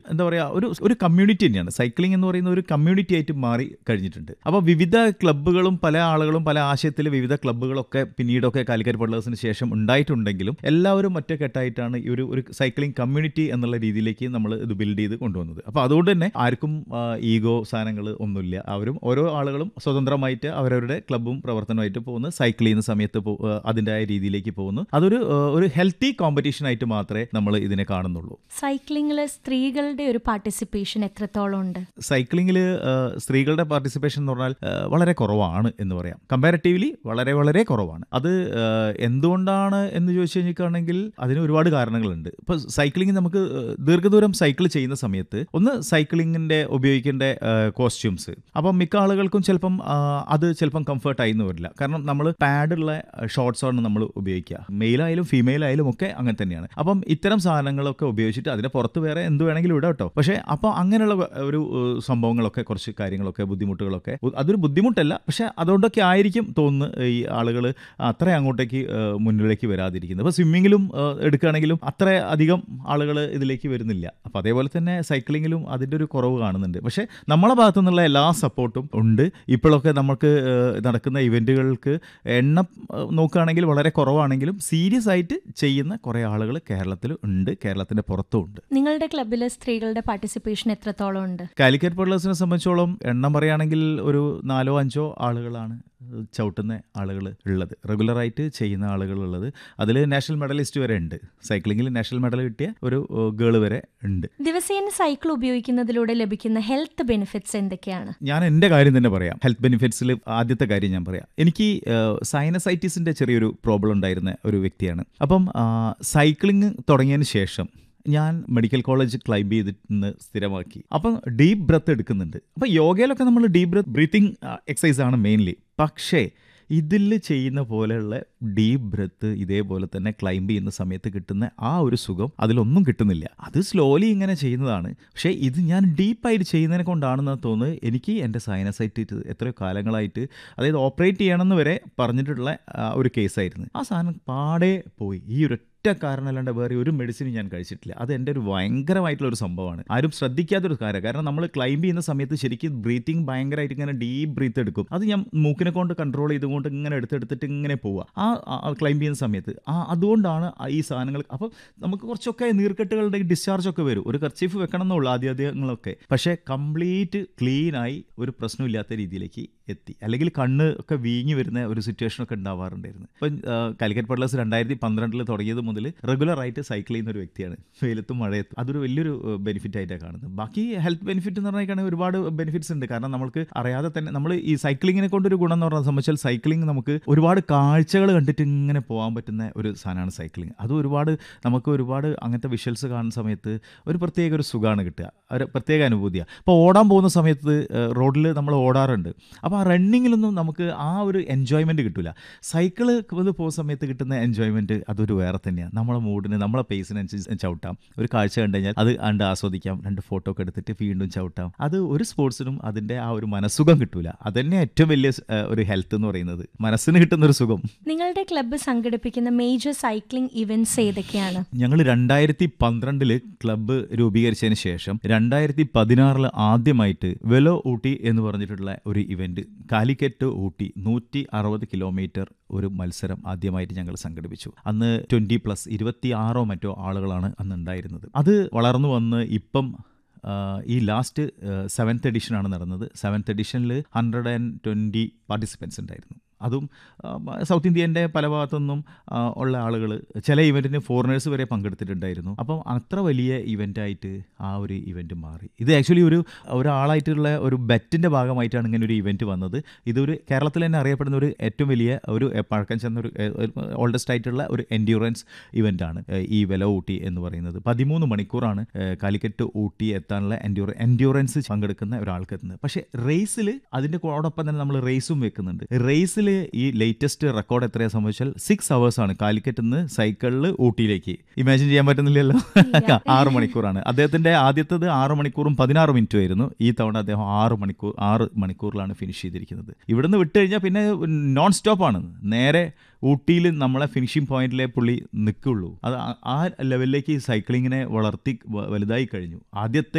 എന്താ പറയുക ഒരു ഒരു കമ്മ്യൂണിറ്റി തന്നെയാണ് സൈക്ലിംഗ് എന്ന് പറയുന്ന ഒരു കമ്മ്യൂണിറ്റി ആയിട്ട് മാറി കഴിഞ്ഞിട്ടുണ്ട് അപ്പോൾ വിവിധ ക്ലബ്ബുകളും പല ആളുകളും പല ആശയത്തിൽ വിവിധ ക്ലബ്ബുകളൊക്കെ പിന്നീടൊക്കെ കാലിക്കറ്റ് പഡ്ലേഴ്സിന് ശേഷം ഉണ്ടായിട്ടുണ്ടെങ്കിലും എല്ലാവരും ഒറ്റക്കെട്ടായിട്ടാണ് ഈ ഒരു ഒരു സൈക്ലിംഗ് കമ്മ്യൂണിറ്റി എന്നുള്ള രീതിയിലേക്ക് നമ്മൾ ഇത് ബിൽഡ് ചെയ്ത് കൊണ്ടുവന്നത് അപ്പോൾ അതുകൊണ്ട് തന്നെ ആർക്കും ഈഗോ സാധനങ്ങൾ ഒന്നുമില്ല അവരും ഓരോ ആളുകളും സ്വതന്ത്രമായിട്ട് അവരവരുടെ ക്ലബ്ബും പ്രവർത്തനമായിട്ട് പോകുന്നു സൈക്കിൾ ചെയ്യുന്ന സമയത്ത് പോ- ആ, അതിൻ്റെതായ രീതിയിലേക്ക് പോകുന്നു അതൊരു ആ, ഒരു ഹെൽത്തി കോമ്പറ്റീഷൻ ആയിട്ട് മാത്രമേ നമ്മൾ ഇതിനെ കാണുന്നുള്ളൂ സൈക്ലിങ്ങിൽ സ്ത്രീകളുടെ ഒരു പാർട്ടിസിപ്പേഷൻ എത്രത്തോളം ഉണ്ട് സൈക്ലിങ്ങിൽ സ്ത്രീകളുടെ പാർട്ടിസിപ്പേഷൻ എന്ന് പറഞ്ഞാൽ ആ, വളരെ കുറവാണ് എന്ന് പറയാം കമ്പാരിറ്റീവ്ലി വളരെ വളരെ കുറവാണ് അത് ആ, എന്തുകൊണ്ടാണ് എന്ന് ചോദിച്ചു കഴിഞ്ഞിട്ടാണെങ്കിൽ അതിന് ഒരുപാട് കാരണങ്ങളുണ്ട് ഇപ്പോൾ സൈക്ലിംഗ് നമുക്ക് ആ, ദീർഘദൂരം സൈക്കിൾ ചെയ്യുന്ന സമയത്ത് ഒന്ന് സൈക്ലിങ്ങിൻ്റെ ഉപയോഗിക്കേണ്ട കോസ്റ്റ്യൂംസ് അപ്പം മിക്ക ആളുകൾക്കും ചിലപ്പം ആ, അത് ചിലപ്പം കംഫർട്ട് ആയിന്ന് വരില്ല കാരണം നമ്മൾ പാഡുള്ള ഷോർട്സ് ആണ് നമ്മൾ ഉപയോഗിക്കുക മെയിലായാലും ഫീമെയിൽ ആയാലും ഒക്കെ അങ്ങനെ തന്നെയാണ് അപ്പം ഇത്തരം സാധനങ്ങളൊക്കെ ഉപയോഗിച്ചിട്ട് അതിന് പുറത്ത് വേറെ എന്ത് വേണമെങ്കിലും ഇടാം കേട്ടോ പക്ഷേ അപ്പോൾ അങ്ങനെയുള്ള ഒരു ഏഹ്, സംഭവങ്ങളൊക്കെ കുറച്ച് കാര്യങ്ങളൊക്കെ ബുദ്ധിമുട്ടുകളൊക്കെ ഉ- അതൊരു ബുദ്ധിമുട്ടല്ല പക്ഷേ അതുകൊണ്ടൊക്കെ ആയിരിക്കും തോന്നുന്നു ഈ ആളുകൾ അത്ര അങ്ങോട്ടേക്ക് ഏഹ്, മുന്നിലേക്ക് വരാതിരിക്കുന്നത് ഇപ്പോൾ സ്വിമ്മിങ്ങിലും ഏഹ്, എടുക്കുകയാണെങ്കിലും അത്ര അധികം ആളുകൾ ഇതിലേക്ക് വരുന്നില്ല അപ്പോൾ അതേപോലെ തന്നെ സൈക്ലിങ്ങിലും അതിൻ്റെ ഒരു കുറവ് കാണുന്നുണ്ട് പക്ഷേ നമ്മളെ ഭാഗത്തു നിന്നുള്ള എല്ലാ സപ്പോർട്ടും ഉണ്ട് ഇപ്പോഴൊക്കെ നമുക്ക് ഏഹ്, നടക്കുന്ന ഇവൻറ്റുകൾക്ക് എണ്ണം ഏഹ്, നോക്കുകയാണെങ്കിൽ വളരെ കുറവാണെങ്കിലും സീരിയസ് ആയിട്ട് ചെയ്യുന്ന കുറേ ആളുകൾ കേരളത്തിൽ ഉണ്ട് കേരളത്തിൻ്റെ പുറത്തും ഉണ്ട് നിങ്ങളുടെ ക്ലബിൽ സ്ത്രീകളുടെ പാർട്ടിസിപ്പേഷൻ എത്രത്തോളം ഉണ്ട് കാലിക്കറ്റ് പഡ്ലേഴ്സിനെ സംബന്ധിച്ചോളം എണ്ണം പറയുകയാണെങ്കിൽ ഒരു നാലോ അഞ്ചോ ആളുകളാണ് ചവിട്ടുന്ന ആളുകൾ ഉള്ളത് റെഗുലറായിട്ട് ചെയ്യുന്ന ആളുകൾ ഉള്ളത് അതിൽ നാഷണൽ മെഡലിസ്റ്റ് വരെ ഉണ്ട് സൈക്ലിങ്ങിൽ നാഷണൽ മെഡൽ കിട്ടിയ ഒരു ഗേൾ വരെ ഉണ്ട് ദിവസേന സൈക്കിൾ ഉപയോഗിക്കുന്നതിലൂടെ ലഭിക്കുന്ന ഹെൽത്ത് ബെനിഫിറ്റ്സ് എന്തൊക്കെയാണ് ഞാൻ എൻ്റെ കാര്യം തന്നെ പറയാം ഹെൽത്ത് ബെനിഫിറ്റ്സിൽ ആദ്യത്തെ കാര്യം ഞാൻ പറയാം എനിക്ക് സൈനസൈറ്റിസിൻ്റെ ചെറിയൊരു പ്രോബ്ലം ഉണ്ടായിരുന്ന ഒരു വ്യക്തിയാണ് അപ്പം സൈക്ലിംഗ് തുടങ്ങിയതിന് ശേഷം ഞാൻ മെഡിക്കൽ കോളേജ് ക്ലൈംബ് ചെയ്തിട്ട് സ്ഥിരമാക്കി അപ്പം ഡീപ്പ് ബ്രത്ത് എടുക്കുന്നുണ്ട് അപ്പം യോഗയിലൊക്കെ നമ്മൾ ഡീപ്പ് ബ്രത്ത് ബ്രീത്തിങ് എക്സസൈസ് ആണ് മെയിൻലി പക്ഷേ ഇതിൽ ചെയ്യുന്ന പോലെയുള്ള ഡീപ്പ് ബ്രത്ത് ഇതേപോലെ തന്നെ ക്ലൈംബ് ചെയ്യുന്ന സമയത്ത് കിട്ടുന്ന ആ ഒരു സുഖം അതിലൊന്നും കിട്ടുന്നില്ല അത് സ്ലോലി ഇങ്ങനെ ചെയ്യുന്നതാണ് പക്ഷേ ഇത് ഞാൻ ഡീപ്പായിട്ട് ചെയ്യുന്നതിനെ കൊണ്ടാണെന്ന് തോന്നുന്നത് എനിക്ക് എൻ്റെ സൈനസൈറ്റ് എത്രയോ കാലങ്ങളായിട്ട് അതായത് ഓപ്പറേറ്റ് ചെയ്യണമെന്ന് വരെ പറഞ്ഞിട്ടുള്ള ആ, ഒരു കേസായിരുന്നു ആ സാധനം പാടെ പോയി ഈ ഒരു ഒറ്റ കാരണമല്ലാണ്ട് വേറെ ഒരു മെഡിസിനും ഞാൻ കഴിച്ചിട്ടില്ല അത് എൻ്റെ ഒരു ഭയങ്കരമായിട്ടുള്ള ഒരു സംഭവമാണ് ആരും ശ്രദ്ധിക്കാത്തൊരു കാര്യം കാരണം നമ്മൾ ക്ലൈംബ് ചെയ്യുന്ന സമയത്ത് ശരിക്കും ബ്രീത്തിങ് ഭയങ്കരമായിട്ട് ഇങ്ങനെ ഡീപ്പ് ബ്രീത്ത് എടുക്കും അത് ഞാൻ മൂക്കിനെ കൊണ്ട് കൺട്രോൾ ചെയ്തുകൊണ്ട് ഇങ്ങനെ എടുത്തെടുത്തിട്ട് ഇങ്ങനെ പോവുക ആ ക്ലൈംബ് ചെയ്യുന്ന സമയത്ത് ആ അതുകൊണ്ടാണ് ആ ഈ സാധനങ്ങൾ അപ്പം നമുക്ക് കുറച്ചൊക്കെ നീർക്കെട്ടുകളുടെ ഡിസ്ചാർജ് ഒക്കെ വരും ഒരു കർച്ചീഫ് വെക്കണം എന്നുള്ള ആദ്യാദ്യങ്ങളൊക്കെ പക്ഷേ കംപ്ലീറ്റ് ക്ലീനായി ഒരു പ്രശ്നമില്ലാത്ത രീതിയിലേക്ക് എത്തി അല്ലെങ്കിൽ കണ്ണ് ഒക്കെ വീങ്ങി വരുന്ന ഒരു സിറ്റുവേഷൻ ഒക്കെ ഉണ്ടാവാറുണ്ടായിരുന്നു ഇപ്പം ആ, കാലിക്കറ്റ് പഡ്ലേഴ്സ് രണ്ടായിരത്തി പന്ത്രണ്ടിൽ തുടങ്ങിയത് മുതൽ റെഗുലർ ആയിട്ട് സൈക്കിൾ ചെയ്യുന്ന ഒരു വ്യക്തിയാണ് വെയിലത്തും മഴയത്തും അതൊരു വലിയൊരു ബെനിഫിറ്റ് ആയിട്ടാണ് കാണുന്നത് ബാക്കി ഹെൽത്ത് ബെനിഫിറ്റ് എന്ന് പറഞ്ഞാൽ ഒരുപാട് ബെനിഫിറ്റ്സ് ഉണ്ട് കാരണം നമുക്ക് അറിയാതെ തന്നെ നമ്മൾ ഈ സൈക്ലിങ്ങിനെ കൊണ്ടൊരു ഗുണം എന്ന് പറഞ്ഞാൽ സംബന്ധിച്ചാൽ സൈക്ലിംഗ് നമുക്ക് ഒരുപാട് കാഴ്ചകൾ കണ്ടിട്ട് ഇങ്ങനെ പോകാൻ പറ്റുന്ന ഒരു സാധനമാണ് സൈക്ലിംഗ് അത് ഒരുപാട് നമുക്ക് ഒരുപാട് അങ്ങനത്തെ വിഷ്വൽസ് കാണുന്ന സമയത്ത് ഒരു പ്രത്യേക ഒരു സുഖമാണ് കിട്ടുക ഒരു പ്രത്യേക അനുഭൂതിയാണ് ഇപ്പോൾ ഓടാൻ പോകുന്ന സമയത്ത് റോഡിൽ നമ്മൾ ഓടാറുണ്ട് അപ്പോൾ ആ റണ്ണിങ്ങിലൊന്നും നമുക്ക് ആ ഒരു എൻജോയ്മെൻറ്റ് കിട്ടില്ല സൈക്കിള് പോകുന്ന സമയത്ത് കിട്ടുന്ന എൻജോയ്മെൻറ്റ് അതൊരു വേറെ തന്നെയാണ് നമ്മളെ മൂഡിന് നമ്മളെ പേസിനനുസരിച്ച് ചവിട്ടാം ഒരു കാഴ്ച കണ്ടു കഴിഞ്ഞാൽ അത് കണ്ട് ആസ്വദിക്കാം രണ്ട് ഫോട്ടോ ഒക്കെ എടുത്തിട്ട് വീണ്ടും ചവിട്ടാം അത് ഒരു സ്പോർട്സിനും അതിൻ്റെ ആ ഒരു മനസ്സുഖം കിട്ടൂല അതന്നെ ഏറ്റവും വലിയ സ്- ഏഹ് ഒരു ഹെൽത്ത് എന്ന് പറയുന്നത് മനസ്സിന് കിട്ടുന്ന ഒരു സുഖം നിങ്ങളുടെ ക്ലബ്ബ് സംഘടിപ്പിക്കുന്ന മേജർ സൈക്ലിംഗ് ഇവന്റ്സ് ഏതൊക്കെയാണ് ഞങ്ങൾ രണ്ടായിരത്തി പന്ത്രണ്ടില് ക്ലബ്ബ് രൂപീകരിച്ചതിന് ശേഷം രണ്ടായിരത്തി പതിനാറിൽ ആദ്യമായിട്ട് വെലോ ഊട്ടി എന്ന് പറഞ്ഞിട്ടുള്ള ഒരു ഇവന്റ് കാലിക്കറ്റ് ഊട്ടി നൂറ്റി അറുപത് കിലോമീറ്റർ ഒരു മത്സരം ആദ്യമായിട്ട് ഞങ്ങൾ സംഘടിപ്പിച്ചു അന്ന് ട്വന്റി പ്ലസ് ഇരുപത്തി ആറോ മറ്റോ ആളുകളാണ് അന്ന് ഉണ്ടായിരുന്നത് അത് വളർന്നു വന്ന് ഇപ്പം ആ, ഈ ലാസ്റ്റ് സെവൻത്ത് എഡിഷനാണ് നടന്നത് സെവൻത്ത് എഡിഷനിൽ ഹൺഡ്രഡ് ആൻഡ് ട്വൻറ്റി പാർട്ടിസിപ്പൻസ് ഉണ്ടായിരുന്നു അതും ആ, സൗത്ത് ഇന്ത്യൻ്റെ പല ഭാഗത്തുനിന്നും ആ, ഉള്ള ആളുകൾ ചില ഇവൻറ്റിന് ഫോറിനേഴ്സ് വരെ പങ്കെടുത്തിട്ടുണ്ടായിരുന്നു അപ്പം അത്ര വലിയ ഇവൻ്റായിട്ട് ആ ഒരു ഇവൻറ്റ് മാറി ഇത് ആക്ച്വലി ഒരു ഒരാളായിട്ടുള്ള ഒരു ബെറ്റിൻ്റെ ഭാഗമായിട്ടാണ് ഇങ്ങനെ ഒരു ഇവൻറ്റ് വന്നത് ഇതൊരു കേരളത്തിൽ തന്നെ അറിയപ്പെടുന്ന ഒരു ഏറ്റവും വലിയ ഒരു എ, പഴക്കം ചെന്ന ഒരു ഓൾഡസ്റ്റ് ആയിട്ടുള്ള ഒരു എൻഡ്യൂറൻസ് ഇവൻ്റാണ് ഈ വില ഊട്ടി എന്ന് പറയുന്നത് പതിമൂന്ന് മണിക്കൂറാണ് ഏ, കാലിക്കറ്റ് ഊട്ടി എത്താനുള്ള എൻഡ്യൂറ എൻഡ്യൂറൻസ് പങ്കെടുക്കുന്ന ഒരാൾക്ക് എത്തുന്നത് പക്ഷേ റേസിൽ അതിൻ്റെ കൂടൊപ്പം തന്നെ നമ്മൾ റേസും വെക്കുന്നുണ്ട് റേസിൽ ഈ ലേറ്റസ്റ്റ് റെക്കോർഡ് എത്രയാണ് സംഭവിച്ചാൽ സിക്സ് അവേഴ്സ് ആണ് കാലിക്കറ്റ് നിന്ന് സൈക്കിളിൽ ഊട്ടിയിലേക്ക് ഇമാജിൻ ചെയ്യാൻ പറ്റുന്നില്ലല്ലോ ആറ് മണിക്കൂറാണ് അദ്ദേഹത്തിന്റെ ആദ്യത്തത് ആറ് മണിക്കൂറും പതിനാറ് മിനിറ്റും ആയിരുന്നു ഈ തവണ അദ്ദേഹം ആറ് മണിക്കൂർ ആറ് മണിക്കൂറിലാണ് ഫിനിഷ് ചെയ്തിരിക്കുന്നത് ഇവിടുന്ന് വിട്ട് കഴിഞ്ഞാൽ പിന്നെ നോൺ സ്റ്റോപ്പ് ആണ് നേരെ ഊട്ടിയിൽ നമ്മളെ ഫിനിഷിംഗ് പോയിന്റിലെ പുള്ളി നിൽക്കുള്ളൂ അത് ആ- ആ ലെവലിലേക്ക് ഈ സൈക്ലിങ്ങിനെ വളർത്തി വ- വലുതായി കഴിഞ്ഞു ആദ്യത്തെ